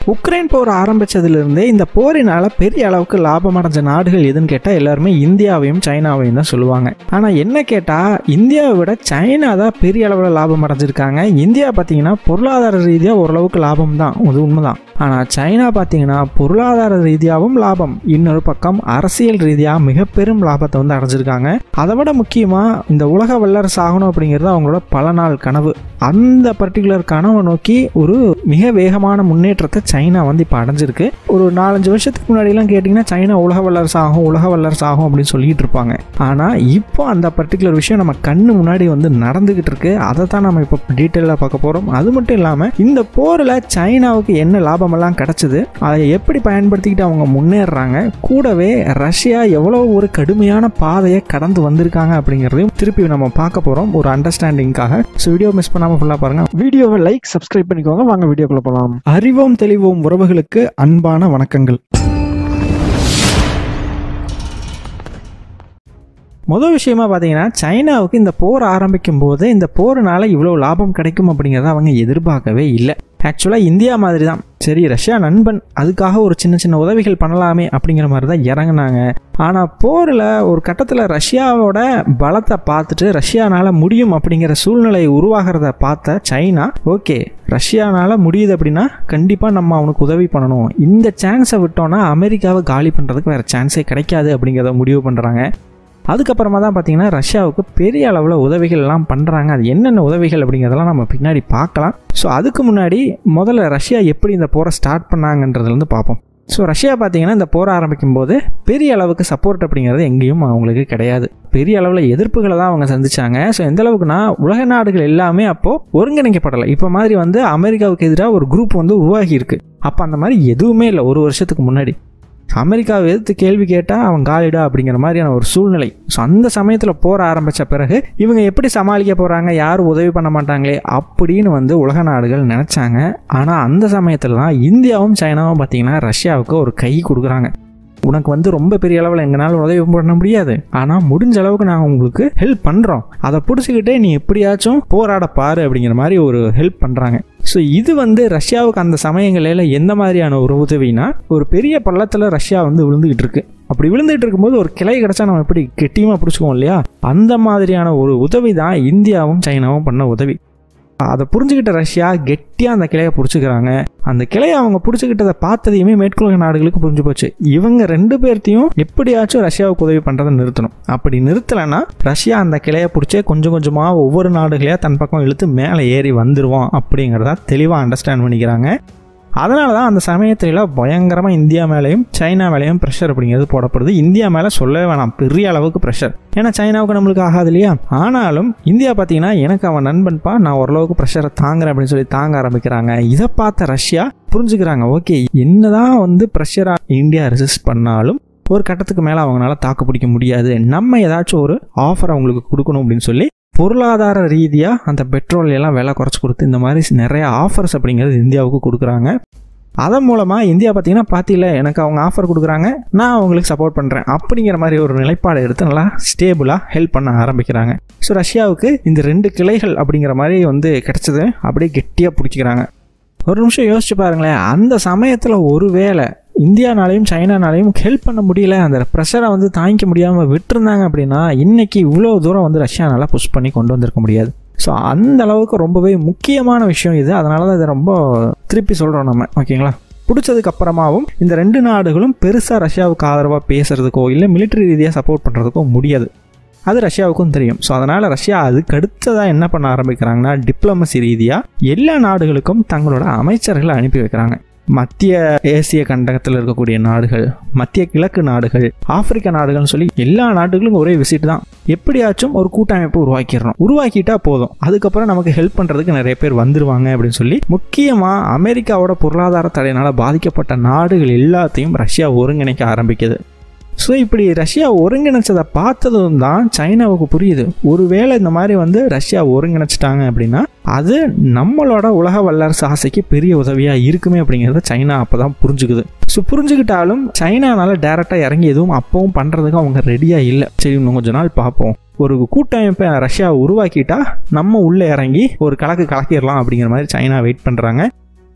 Ukraine போர் ஆரம்பிச்சதுலேருந்தே இந்த போரினால பெரிய அளவுக்கு லாபம் அடைஞ்ச நாடுகள் எதுன்னு கேட்டால் எல்லாருமே இந்தியாவையும் சைனாவையும் தான் சொல்லுவாங்க ஆனால் என்ன கேட்டால் இந்தியாவை விட சைனா தான் பெரிய அளவில் லாபம் அடைஞ்சிருக்காங்க இந்தியா பார்த்தீங்கன்னா பொருளாதார ரீதியாக ஓரளவுக்கு லாபம் தான் அது உண்மைதான் ஆனால் சைனா பார்த்தீங்கன்னா பொருளாதார ரீதியாகவும் லாபம் இன்னொரு பக்கம் அரசியல் ரீதியாக மிக பெரும் லாபத்தை வந்து அடைஞ்சிருக்காங்க அதை விட முக்கியமாக இந்த உலக வல்லரசு ஆகணும் அப்படிங்கிறது அவங்களோட பல நாள் கனவு அந்த பர்டிகுலர் கனவை நோக்கி ஒரு மிக வேகமான முன்னேற்றத்தை சைனா வந்து இப்போ அடைஞ்சிருக்கு ஒரு நாலஞ்சு வருஷத்துக்கு முன்னாடிலாம் கேட்டிங்கன்னா சைனா உலக வல்லரசு ஆகும் உலக வல்லரசு ஆகும் அப்படின்னு சொல்லிட்டு இருப்பாங்க ஆனால் இப்போ அந்த பர்டிகுலர் விஷயம் நம்ம கண்ணு முன்னாடி வந்து நடந்துகிட்டு இருக்கு அதை தான் நம்ம இப்போ டீட்டெயிலாக பார்க்க போகிறோம் அது மட்டும் இல்லாமல் இந்த போரில் சைனாவுக்கு என்ன லாபமெல்லாம் கிடைச்சது அதை எப்படி பயன்படுத்திக்கிட்டு அவங்க முன்னேறுறாங்க கூடவே ரஷ்யா எவ்வளோ ஒரு கடுமையான பாதையை கடந்து வந்திருக்காங்க அப்படிங்கிறதையும் திருப்பி நம்ம பார்க்க போகிறோம் ஒரு அண்டர்ஸ்டாண்டிங்காக ஸோ வீடியோ மிஸ் பண்ணாமல் ஃபுல்லாக பாருங்கள் வீடியோவை லைக் சப்ஸ்கிரைப் பண்ணிக்கோங்க வாங்க வீடியோக்குள்ள போகலாம் அறிவோம் தெளிவோம் உறவுகளுக்கு அன்பான வணக்கங்கள் முதல் விஷயமா பார்த்தீங்கன்னா சைனாவுக்கு இந்த போர் ஆரம்பிக்கும் போது இந்த போர்னால இவ்வளோ லாபம் கிடைக்கும் அப்படிங்கிறத அவங்க எதிர்பார்க்கவே இல்லை ஆக்சுவலாக இந்தியா மாதிரி தான் சரி ரஷ்யா நண்பன் அதுக்காக ஒரு சின்ன சின்ன உதவிகள் பண்ணலாமே அப்படிங்கிற மாதிரி தான் இறங்குனாங்க ஆனால் போரில் ஒரு கட்டத்தில் ரஷ்யாவோட பலத்தை பார்த்துட்டு ரஷ்யானால முடியும் அப்படிங்கிற சூழ்நிலை உருவாகிறத பார்த்த சைனா ஓகே ரஷ்யானால முடியுது அப்படின்னா கண்டிப்பாக நம்ம அவனுக்கு உதவி பண்ணணும் இந்த சான்ஸை விட்டோன்னா அமெரிக்காவை காலி பண்ணுறதுக்கு வேறு சான்ஸே கிடைக்காது அப்படிங்கிறத முடிவு பண்ணுறாங்க அதுக்கப்புறமா தான் பார்த்தீங்கன்னா ரஷ்யாவுக்கு பெரிய அளவில் உதவிகள்லாம் பண்ணுறாங்க அது என்னென்ன உதவிகள் அப்படிங்கிறதெல்லாம் நம்ம பின்னாடி பார்க்கலாம் ஸோ அதுக்கு முன்னாடி முதல்ல ரஷ்யா எப்படி இந்த போரை ஸ்டார்ட் பண்ணாங்கன்றதுலேருந்து பார்ப்போம் ஸோ ரஷ்யா பார்த்தீங்கன்னா இந்த போர் ஆரம்பிக்கும் போது பெரிய அளவுக்கு சப்போர்ட் அப்படிங்கிறது எங்கேயும் அவங்களுக்கு கிடையாது பெரிய அளவில் எதிர்ப்புகளை தான் அவங்க சந்திச்சாங்க ஸோ எந்த அளவுக்குனா உலக நாடுகள் எல்லாமே அப்போது ஒருங்கிணைக்கப்படலை இப்போ மாதிரி வந்து அமெரிக்காவுக்கு எதிராக ஒரு குரூப் வந்து உருவாகி இருக்கு அப்போ அந்த மாதிரி எதுவுமே இல்லை ஒரு வருஷத்துக்கு முன்னாடி அமெரிக்காவை எதிர்த்து கேள்வி கேட்டால் அவன் காலிடா அப்படிங்கிற மாதிரியான ஒரு சூழ்நிலை ஸோ அந்த சமயத்தில் போற ஆரம்பித்த பிறகு இவங்க எப்படி சமாளிக்க போகிறாங்க யாரும் உதவி பண்ண மாட்டாங்களே அப்படின்னு வந்து உலக நாடுகள் நினச்சாங்க ஆனால் அந்த சமயத்தில் தான் இந்தியாவும் சைனாவும் பார்த்தீங்கன்னா ரஷ்யாவுக்கு ஒரு கை கொடுக்குறாங்க உனக்கு வந்து ரொம்ப பெரிய அளவில் எங்களால் உதவி பண்ண முடியாது ஆனால் முடிஞ்ச அளவுக்கு நாங்கள் உங்களுக்கு ஹெல்ப் பண்ணுறோம் அதை பிடிச்சிக்கிட்டே நீ எப்படியாச்சும் போராட பாரு அப்படிங்கிற மாதிரி ஒரு ஹெல்ப் பண்ணுறாங்க ஸோ இது வந்து ரஷ்யாவுக்கு அந்த சமயங்களில் எந்த மாதிரியான ஒரு உதவினா ஒரு பெரிய பள்ளத்தில் ரஷ்யா வந்து விழுந்துகிட்டு இருக்கு அப்படி விழுந்துகிட்டு இருக்கும்போது ஒரு கிளை கிடச்சா நம்ம எப்படி கெட்டியமாக பிடிச்சிக்குவோம் இல்லையா அந்த மாதிரியான ஒரு உதவி தான் இந்தியாவும் சைனாவும் பண்ண உதவி அதை புரிஞ்சுக்கிட்ட ரஷ்யா கெட்டியாக அந்த கிளையை பிடிச்சிக்கிறாங்க அந்த கிளையை அவங்க பிடிச்சிக்கிட்டதை பார்த்ததையுமே மேற்குலக நாடுகளுக்கு புரிஞ்சு போச்சு இவங்க ரெண்டு பேர்த்தையும் எப்படியாச்சும் ரஷ்யாவுக்கு உதவி பண்ணுறதை நிறுத்தணும் அப்படி நிறுத்தலைன்னா ரஷ்யா அந்த கிளையை பிடிச்சே கொஞ்சம் கொஞ்சமாக ஒவ்வொரு நாடுகளையாக தன் பக்கம் இழுத்து மேலே ஏறி வந்துடுவோம் அப்படிங்கிறத தெளிவாக அண்டர்ஸ்டாண்ட் பண்ணிக்கிறாங்க அதனால தான் அந்த சமயத்தில் பயங்கரமாக இந்தியா மேலேயும் சைனா மேலேயும் ப்ரெஷர் அப்படிங்கிறது போடப்படுது இந்தியா மேலே சொல்லவே வேணாம் பெரிய அளவுக்கு ப்ரெஷர் ஏன்னா சைனாவுக்கு நம்மளுக்கு ஆகாது இல்லையா ஆனாலும் இந்தியா பார்த்தீங்கன்னா எனக்கு அவன் நண்பன்பா நான் ஓரளவுக்கு ப்ரெஷரை தாங்குறேன் அப்படின்னு சொல்லி தாங்க ஆரம்பிக்கிறாங்க இதை பார்த்த ரஷ்யா புரிஞ்சுக்கிறாங்க ஓகே என்னதான் வந்து ப்ரெஷராக இந்தியா ரெசிஸ்ட் பண்ணாலும் ஒரு கட்டத்துக்கு மேலே அவங்களால தாக்கு பிடிக்க முடியாது நம்ம ஏதாச்சும் ஒரு ஆஃபர் அவங்களுக்கு கொடுக்கணும் அப்படின்னு சொல்லி பொருளாதார ரீதியாக அந்த பெட்ரோல் எல்லாம் விலை குறைச்சி கொடுத்து இந்த மாதிரி நிறைய ஆஃபர்ஸ் அப்படிங்கிறது இந்தியாவுக்கு கொடுக்குறாங்க அதன் மூலமாக இந்தியா பார்த்தீங்கன்னா பார்த்தில எனக்கு அவங்க ஆஃபர் கொடுக்குறாங்க நான் அவங்களுக்கு சப்போர்ட் பண்ணுறேன் அப்படிங்கிற மாதிரி ஒரு நிலைப்பாடு எடுத்து நல்லா ஸ்டேபிளாக ஹெல்ப் பண்ண ஆரம்பிக்கிறாங்க ஸோ ரஷ்யாவுக்கு இந்த ரெண்டு கிளைகள் அப்படிங்கிற மாதிரி வந்து கிடச்சது அப்படியே கெட்டியாக பிடிச்சிக்கிறாங்க ஒரு நிமிஷம் யோசிச்சு பாருங்களேன் அந்த சமயத்தில் ஒரு வேளை இந்தியானாலையும் சைனானாலையும் ஹெல்ப் பண்ண முடியல அந்த ப்ரெஷரை வந்து தாங்கிக்க முடியாமல் விட்டுருந்தாங்க அப்படின்னா இன்னைக்கு இவ்வளோ தூரம் வந்து ரஷ்யானால புஷ் பண்ணி கொண்டு வந்திருக்க முடியாது ஸோ அந்த அளவுக்கு ரொம்பவே முக்கியமான விஷயம் இது அதனால தான் இதை ரொம்ப திருப்பி சொல்கிறோம் நம்ம ஓகேங்களா பிடிச்சதுக்கு அப்புறமாவும் இந்த ரெண்டு நாடுகளும் பெருசாக ரஷ்யாவுக்கு ஆதரவாக பேசுறதுக்கோ இல்லை மிலிட்டரி ரீதியாக சப்போர்ட் பண்ணுறதுக்கோ முடியாது அது ரஷ்யாவுக்கும் தெரியும் ஸோ அதனால் ரஷ்யா அதுக்கு அடுத்ததாக என்ன பண்ண ஆரம்பிக்கிறாங்கன்னா டிப்ளமசி ரீதியாக எல்லா நாடுகளுக்கும் தங்களோட அமைச்சர்களை அனுப்பி வைக்கிறாங்க மத்திய ஏசிய கண்டகத்தில் இருக்கக்கூடிய நாடுகள் மத்திய கிழக்கு நாடுகள் ஆப்பிரிக்க நாடுகள்னு சொல்லி எல்லா நாடுகளுக்கும் ஒரே விசிட் தான் எப்படியாச்சும் ஒரு கூட்டமைப்பு உருவாக்கிடணும் உருவாக்கிட்டா போதும் அதுக்கப்புறம் நமக்கு ஹெல்ப் பண்ணுறதுக்கு நிறைய பேர் வந்துருவாங்க அப்படின்னு சொல்லி முக்கியமாக அமெரிக்காவோட பொருளாதார தடையினால் பாதிக்கப்பட்ட நாடுகள் எல்லாத்தையும் ரஷ்யா ஒருங்கிணைக்க ஆரம்பிக்குது ஸோ இப்படி ரஷ்யா ஒருங்கிணைச்சதை பார்த்ததும் தான் சைனாவுக்கு புரியுது ஒருவேளை இந்த மாதிரி வந்து ரஷ்யா ஒருங்கிணைச்சிட்டாங்க அப்படின்னா அது நம்மளோட உலக வல்லரசு ஆசைக்கு பெரிய உதவியாக இருக்குமே அப்படிங்கிறத சைனா அப்போ தான் புரிஞ்சுக்குது ஸோ புரிஞ்சுக்கிட்டாலும் சைனானால டேரெக்டாக இறங்கி எதுவும் அப்பவும் பண்ணுறதுக்கு அவங்க ரெடியாக இல்லை சரி இன்னும் கொஞ்ச நாள் பார்ப்போம் ஒரு கூட்டமைப்பை ரஷ்யா உருவாக்கிட்டா நம்ம உள்ளே இறங்கி ஒரு கலக்கு கலக்கிடலாம் அப்படிங்கிற மாதிரி சைனா வெயிட் பண்ணுறாங்க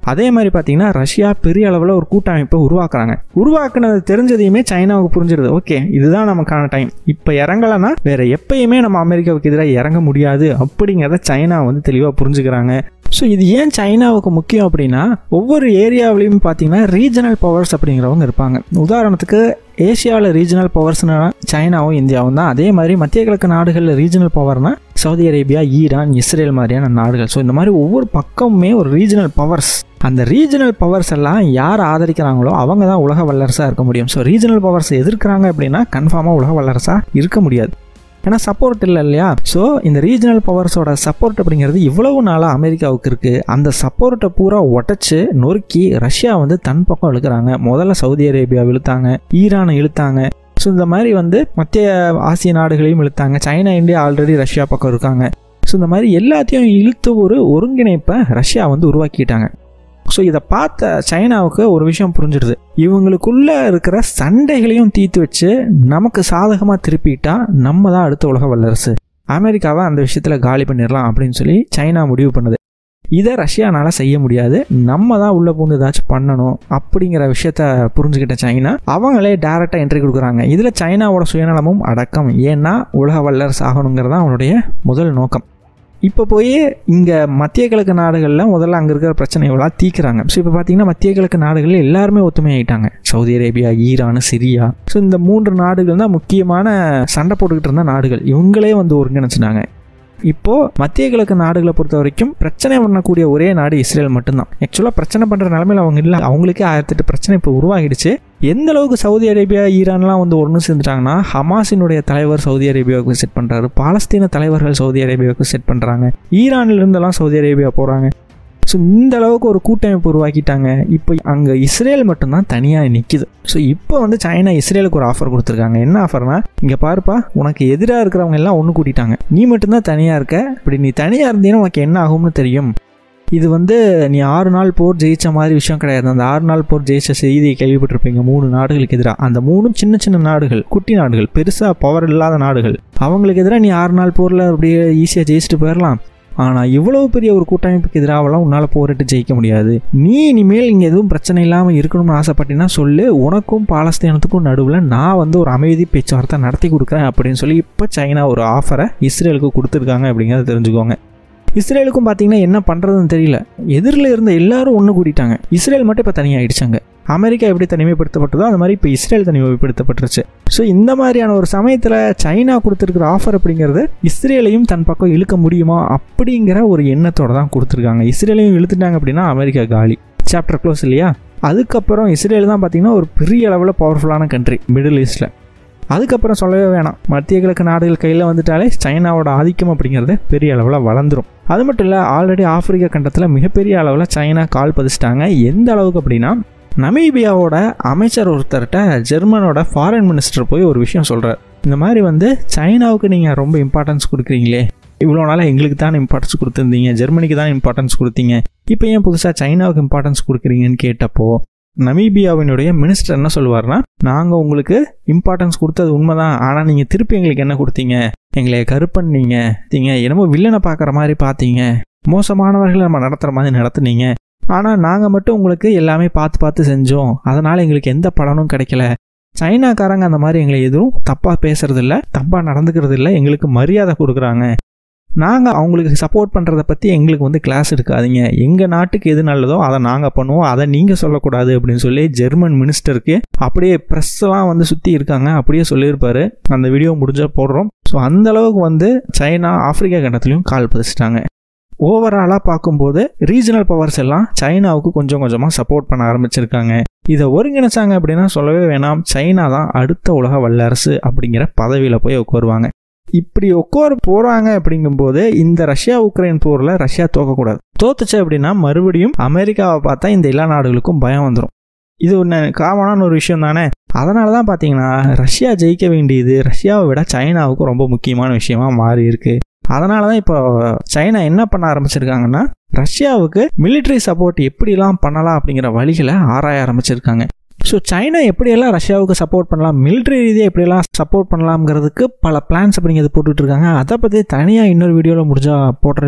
அதே மாதிரி பார்த்தீங்கன்னா ரஷ்யா பெரிய அளவில் ஒரு கூட்டமைப்பை உருவாக்குறாங்க உருவாக்குனது தெரிஞ்சதையுமே சைனாவுக்கு புரிஞ்சிருது ஓகே இதுதான் நமக்கான டைம் இப்போ இறங்கலைன்னா வேற எப்பயுமே நம்ம அமெரிக்காவுக்கு எதிராக இறங்க முடியாது அப்படிங்கிறத சைனா வந்து தெளிவாக புரிஞ்சுக்கிறாங்க ஸோ இது ஏன் சைனாவுக்கு முக்கியம் அப்படின்னா ஒவ்வொரு ஏரியாவிலையும் பார்த்தீங்கன்னா ரீஜனல் பவர்ஸ் அப்படிங்கிறவங்க இருப்பாங்க உதாரணத்துக்கு ஏசியாவில் ரீஜனல் பவர்ஸ்னா சைனாவும் இந்தியாவும் தான் அதே மாதிரி மத்திய கிழக்கு நாடுகளில் ரீஜனல் பவர்னா சவுதி அரேபியா ஈரான் இஸ்ரேல் மாதிரியான நாடுகள் ஸோ இந்த மாதிரி ஒவ்வொரு பக்கமுமே ஒரு ரீஜனல் பவர்ஸ் அந்த ரீஜனல் பவர்ஸ் எல்லாம் யார் ஆதரிக்கிறாங்களோ அவங்க தான் உலக வல்லரசாக இருக்க முடியும் ஸோ ரீஜனல் பவர்ஸ் எதிர்க்கிறாங்க அப்படின்னா கன்ஃபார்மாக உலக வல்லரசாக இருக்க முடியாது ஏன்னா சப்போர்ட் இல்லை இல்லையா ஸோ இந்த ரீஜனல் பவர்ஸோட சப்போர்ட் அப்படிங்கிறது இவ்வளவு நாளாக அமெரிக்காவுக்கு இருக்குது அந்த சப்போர்ட்டை பூரா உடச்சி நொறுக்கி ரஷ்யா வந்து தன் பக்கம் இழுக்கிறாங்க முதல்ல சவுதி அரேபியா இழுத்தாங்க ஈரானை இழுத்தாங்க ஸோ இந்த மாதிரி வந்து மத்திய ஆசிய நாடுகளையும் இழுத்தாங்க சைனா இந்தியா ஆல்ரெடி ரஷ்யா பக்கம் இருக்காங்க ஸோ இந்த மாதிரி எல்லாத்தையும் இழுத்து ஒரு ஒருங்கிணைப்பை ரஷ்யா வந்து உருவாக்கிட்டாங்க ஸோ இதை பார்த்த சைனாவுக்கு ஒரு விஷயம் புரிஞ்சிடுது இவங்களுக்குள்ள இருக்கிற சண்டைகளையும் தீர்த்து வச்சு நமக்கு சாதகமாக திருப்பிட்டா நம்ம தான் அடுத்த உலக வல்லரசு அமெரிக்காவை அந்த விஷயத்தில் காலி பண்ணிடலாம் அப்படின்னு சொல்லி சைனா முடிவு பண்ணுது இதை ரஷ்யானால செய்ய முடியாது நம்ம தான் உள்ள பூந்து ஏதாச்சும் பண்ணணும் அப்படிங்கிற விஷயத்த புரிஞ்சுக்கிட்ட சைனா அவங்களே டேரெக்டாக என்ட்ரி கொடுக்குறாங்க இதில் சைனாவோட சுயநலமும் அடக்கம் ஏன்னா உலக வல்லரசு ஆகணுங்கிறது அவனுடைய முதல் நோக்கம் இப்போ போய் இங்கே மத்திய கிழக்கு நாடுகளில் முதல்ல அங்கே இருக்கிற பிரச்சனைகளாக தீக்குறாங்க ஸோ இப்போ பார்த்தீங்கன்னா மத்திய கிழக்கு நாடுகளில் எல்லாருமே ஒத்துமையாயிட்டாங்க Saudi Arabia Iran Syria so இந்த மூன்று நாடுகள் தான் முக்கியமான சண்டை போட்டுக்கிட்டு இருந்த நாடுகள் இவங்களே வந்து ஒருங்கிணைச்சிட்டாங்க இப்போ மத்திய கிழக்கு நாடுகளை பொறுத்த வரைக்கும் பிரச்சனை பண்ணக்கூடிய ஒரே நாடு இஸ்ரேல் மட்டும்தான் ஆக்சுவலாக பிரச்சனை பண்ணுற நிலமையில அவங்க இல்லை அவங்களுக்கே ஆயிரத்தெட்டு பிரச்சனை இப்போ உருவாகிடுச்சு எந்த அளவுக்கு சவுதி அரேபியா ஈரான்லாம் வந்து ஒன்று சேர்ந்துட்டாங்கன்னா ஹமாஸினுடைய தலைவர் சவுதி அரேபியாவுக்கு செட் பண்ணுறாரு பாலஸ்தீன தலைவர்கள் சவுதி அரேபியாவுக்கு செட் பண்ணுறாங்க ஈரான்ல இருந்தெல்லாம் சவுதி அரேபியா போகிறாங்க ஸோ இந்த அளவுக்கு ஒரு கூட்டமைப்பு உருவாக்கிட்டாங்க இப்போ அங்கே இஸ்ரேல் மட்டும்தான் தனியாக நிற்கிது ஸோ இப்போ வந்து சைனா இஸ்ரேலுக்கு ஒரு ஆஃபர் கொடுத்துருக்காங்க என்ன ஆஃபர்னா இங்கே பாருப்பா உனக்கு எதிராக இருக்கிறவங்க எல்லாம் ஒன்று கூட்டிட்டாங்க நீ மட்டும்தான் தனியாக இருக்க இப்படி நீ தனியாக இருந்தீங்கன்னா உனக்கு என்ன ஆகும்னு தெரியும் இது வந்து நீ ஆறு நாள் போர் ஜெயிச்ச மாதிரி விஷயம் கிடையாது அந்த ஆறு நாள் போர் ஜெயிச்ச செய்தியை கேள்விப்பட்டிருப்பீங்க மூணு நாடுகளுக்கு எதிராக அந்த மூணும் சின்ன சின்ன நாடுகள் குட்டி நாடுகள் பெருசாக பவர் இல்லாத நாடுகள் அவங்களுக்கு எதிராக நீ ஆறு நாள் போரில் அப்படியே ஈஸியாக ஜெயிச்சுட்டு போயிடலாம் ஆனால் இவ்வளவு பெரிய ஒரு கூட்டமைப்புக்கு எதிராகலாம் உன்னால் போரிட்டு ஜெயிக்க முடியாது நீ இனிமேல் இங்கே எதுவும் பிரச்சனை இல்லாமல் இருக்கணும்னு ஆசைப்பட்டீங்கன்னா சொல்லு உனக்கும் பாலஸ்தீனத்துக்கும் நடுவில் நான் வந்து ஒரு அமைதி பேச்சுவார்த்தை நடத்தி கொடுக்குறேன் அப்படின்னு சொல்லி இப்போ சைனா ஒரு ஆஃபரை இஸ்ரேலுக்கு கொடுத்துருக்காங்க அப்படிங்கிறத தெரிஞ்சுக்கோங்க இஸ்ரேலுக்கும் பார்த்தீங்கன்னா என்ன பண்ணுறதுன்னு தெரியல எதிரில் இருந்த எல்லாரும் ஒன்று கூட்டிட்டாங்க இஸ்ரேல் மட்டும் இப்போ தனியாகிடுச்சாங்க அமெரிக்கா எப்படி தனிமைப்படுத்தப்பட்டதோ அந்த மாதிரி இப்போ இஸ்ரேல் தனிமைப்படுத்தப்பட்டுருச்சு ஸோ இந்த மாதிரியான ஒரு சமயத்தில் சைனா கொடுத்துருக்கிற ஆஃபர் அப்படிங்கிறது இஸ்ரேலையும் தன் பக்கம் இழுக்க முடியுமா அப்படிங்கிற ஒரு எண்ணத்தோட தான் கொடுத்துருக்காங்க இஸ்ரேலையும் இழுத்துட்டாங்க அப்படின்னா அமெரிக்கா காலி சாப்டர் க்ளோஸ் இல்லையா அதுக்கப்புறம் இஸ்ரேல் தான் பார்த்தீங்கன்னா ஒரு பெரிய அளவில் பவர்ஃபுல்லான கண்ட்ரி மிடில் ஈஸ்டில் அதுக்கப்புறம் சொல்லவே வேணாம் மத்திய கிழக்கு நாடுகள் கையில் வந்துட்டாலே சைனாவோட ஆதிக்கம் அப்படிங்கிறது பெரிய அளவில் வளர்ந்துரும் அது மட்டும் இல்லை ஆல்ரெடி ஆப்பிரிக்கா கண்டத்தில் மிகப்பெரிய அளவில் சைனா கால் பதிச்சிட்டாங்க எந்த அளவுக்கு அப்படின்னா நமீபியாவோட அமைச்சர் ஒருத்தர்கிட்ட ஜெர்மனோட ஃபாரின் மினிஸ்டர் போய் ஒரு விஷயம் சொல்கிறார் இந்த மாதிரி வந்து சைனாவுக்கு நீங்கள் ரொம்ப இம்பார்ட்டன்ஸ் கொடுக்குறீங்களே இவ்வளோ நாளாக எங்களுக்கு தான் இம்பார்ட்டன்ஸ் கொடுத்துருந்தீங்க ஜெர்மனிக்கு தான் இம்பார்ட்டன்ஸ் கொடுத்தீங்க இப்போ ஏன் புதுசாக சைனாவுக்கு இம்பார்ட்டன்ஸ் கொடுக்குறீங்கன்னு கேட்டப்போ நமீபியாவினுடைய மினிஸ்டர் என்ன சொல்லுவார்னா நாங்கள் உங்களுக்கு இம்பார்ட்டன்ஸ் கொடுத்தது உண்மைதான் ஆனால் நீங்கள் திருப்பி எங்களுக்கு என்ன கொடுத்தீங்க எங்களை கருப்பண்ணீங்க தீங்க என்னமோ வில்லனை பார்க்குற மாதிரி பார்த்தீங்க மோசமானவர்களை நம்ம நடத்துகிற மாதிரி நடத்துனீங்க ஆனால் நாங்கள் மட்டும் உங்களுக்கு எல்லாமே பார்த்து பார்த்து செஞ்சோம் அதனால் எங்களுக்கு எந்த பலனும் கிடைக்கல சைனாக்காரங்க அந்த மாதிரி எங்களை எதுவும் தப்பாக பேசுறதில்ல தப்பாக நடந்துக்கிறது இல்லை எங்களுக்கு மரியாதை கொடுக்குறாங்க நாங்கள் அவங்களுக்கு சப்போர்ட் பண்ணுறத பற்றி எங்களுக்கு வந்து கிளாஸ் எடுக்காதீங்க எங்கள் நாட்டுக்கு எது நல்லதோ அதை நாங்கள் பண்ணுவோம் அதை நீங்கள் சொல்லக்கூடாது அப்படின்னு சொல்லி ஜெர்மன் மினிஸ்டருக்கு அப்படியே ப்ரெஸ்ஸெல்லாம் வந்து சுற்றி இருக்காங்க அப்படியே சொல்லியிருப்பாரு அந்த வீடியோ முடிஞ்சால் போடுறோம் ஸோ அந்த அளவுக்கு வந்து சைனா ஆப்பிரிக்கா கண்டத்துலையும் கால் பதிச்சிட்டாங்க ஓவராலாக பார்க்கும்போது ரீஜனல் பவர்ஸ் எல்லாம் சைனாவுக்கு கொஞ்சம் கொஞ்சமாக சப்போர்ட் பண்ண ஆரம்பிச்சிருக்காங்க இதை ஒருங்கிணைச்சாங்க அப்படின்னா சொல்லவே வேணாம் சைனா தான் அடுத்த உலக வல்லரசு அப்படிங்கிற பதவியில் போய் உட்காருவாங்க இப்படி உட்கார போகிறாங்க அப்படிங்கும்போது இந்த ரஷ்யா உக்ரைன் போரில் ரஷ்யா தோக்கக்கூடாது தோத்துச்சு அப்படின்னா மறுபடியும் அமெரிக்காவை பார்த்தா இந்த எல்லா நாடுகளுக்கும் பயம் வந்துடும் இது ஒன்று காமனான ஒரு விஷயம் தானே அதனால தான் பார்த்தீங்கன்னா ரஷ்யா ஜெயிக்க வேண்டியது ரஷ்யாவை விட சைனாவுக்கு ரொம்ப முக்கியமான விஷயமா மாறி இருக்கு அதனால தான் இப்போ சைனா என்ன பண்ண ஆரம்பிச்சிருக்காங்கன்னா ரஷ்யாவுக்கு மிலிட்ரி சப்போர்ட் எப்படிலாம் பண்ணலாம் அப்படிங்கிற வழிகளை ஆராய ஆரம்பிச்சிருக்காங்க ஸோ சைனா எப்படியெல்லாம் ரஷ்யாவுக்கு சப்போர்ட் பண்ணலாம் மிலிட்ரி ரீதியாக எப்படியெல்லாம் சப்போர்ட் பண்ணலாம்ங்கிறதுக்கு பல பிளான்ஸ் அப்படிங்கிறது போட்டுட்டு இருக்காங்க அதை பற்றி தனியாக இன்னொரு வீடியோவில் முடிஞ்சா போட்டிருக்கலாம்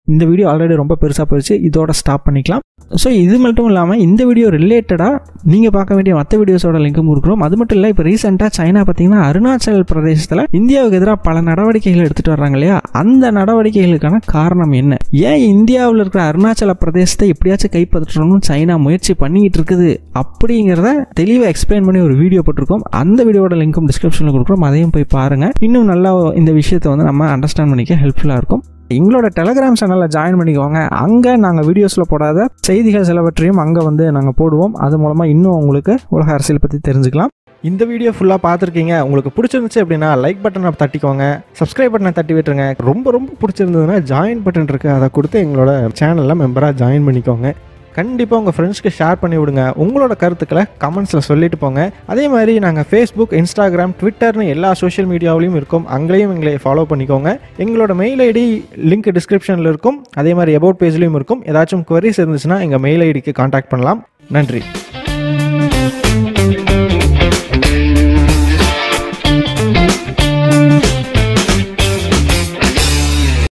இந்த வீடியோ ஆல்ரெடி ரொம்ப பெருசாக போயிடுச்சு இதோட ஸ்டாப் பண்ணிக்கலாம் ஸோ இது மட்டும் இல்லாமல் இந்த வீடியோ ரிலேட்டடாக நீங்கள் பார்க்க வேண்டிய மற்ற வீடியோஸோட லிங்க்கும் கொடுக்குறோம் அது மட்டும் இல்லை இப்போ ரீசெண்டாக சைனா பார்த்தீங்கன்னா அருணாச்சல் பிரதேசத்தில் இந்தியாவுக்கு எதிராக பல நடவடிக்கைகள் எடுத்துகிட்டு வர்றாங்க இல்லையா அந்த நடவடிக்கைகளுக்கான காரணம் என்ன ஏன் இந்தியாவில் இருக்கிற அருணாச்சல பிரதேசத்தை எப்படியாச்சும் கைப்பற்றணும்னு சைனா முயற்சி பண்ணிக்கிட்டு இருக்குது அப்படிங்கிறத தெளிவாக எக்ஸ்பிளைன் பண்ணி ஒரு வீடியோ போட்டிருக்கோம் அந்த வீடியோட லிங்க்கும் டிஸ்கிரிப்ஷனில் கொடுக்குறோம் அதையும் போய் பாருங்கள் இன்னும் நல்லா இந்த விஷயத்தை வந்து நம்ம அண்டர்ஸ்டாண்ட் பண்ணிக்க ஹெல்ப்ஃபுல்லாக இருக்கும் எங்களோட டெலகிராம் சேனலில் ஜாயின் பண்ணிக்கோங்க அங்கே நாங்கள் வீடியோஸில் போடாத செய்திகள் சிலவற்றையும் அங்கே வந்து நாங்கள் போடுவோம் அது மூலமாக இன்னும் உங்களுக்கு உலக அரசியல் பற்றி தெரிஞ்சுக்கலாம் இந்த வீடியோ ஃபுல்லாக பார்த்துருக்கீங்க உங்களுக்கு பிடிச்சிருந்துச்சு அப்படின்னா லைக் பட்டனை தட்டிக்கோங்க சப்ஸ்கிரைப் பட்டனை தட்டி விட்டுருங்க ரொம்ப ரொம்ப பிடிச்சிருந்ததுன்னா ஜாயின் பட்டன் இருக்குது அதை கொடுத்து எங்களோட சேனலில் மெம்பராக ஜாயின் பண்ணிக்கோங்க கண்டிப்பாக உங்கள் ஃப்ரெண்ட்ஸ்க்கு ஷேர் பண்ணி விடுங்க உங்களோட கருத்துக்களை கமெண்ட்ஸில் சொல்லிட்டு போங்க அதே மாதிரி நாங்கள் ஃபேஸ்புக் இன்ஸ்டாகிராம் ட்விட்டர்னு எல்லா சோஷியல் மீடியாவிலையும் இருக்கும் அங்கேயும் எங்களை ஃபாலோ பண்ணிக்கோங்க எங்களோட மெயில் ஐடி லிங்க் டிஸ்கிரிப்ஷனில் இருக்கும் அதே மாதிரி அபவுட் பேஜ்லேயும் இருக்கும் ஏதாச்சும் queries இருந்துச்சுன்னா எங்கள் மெயில் ஐடிக்கு காண்டாக்ட் பண்ணலாம் நன்றி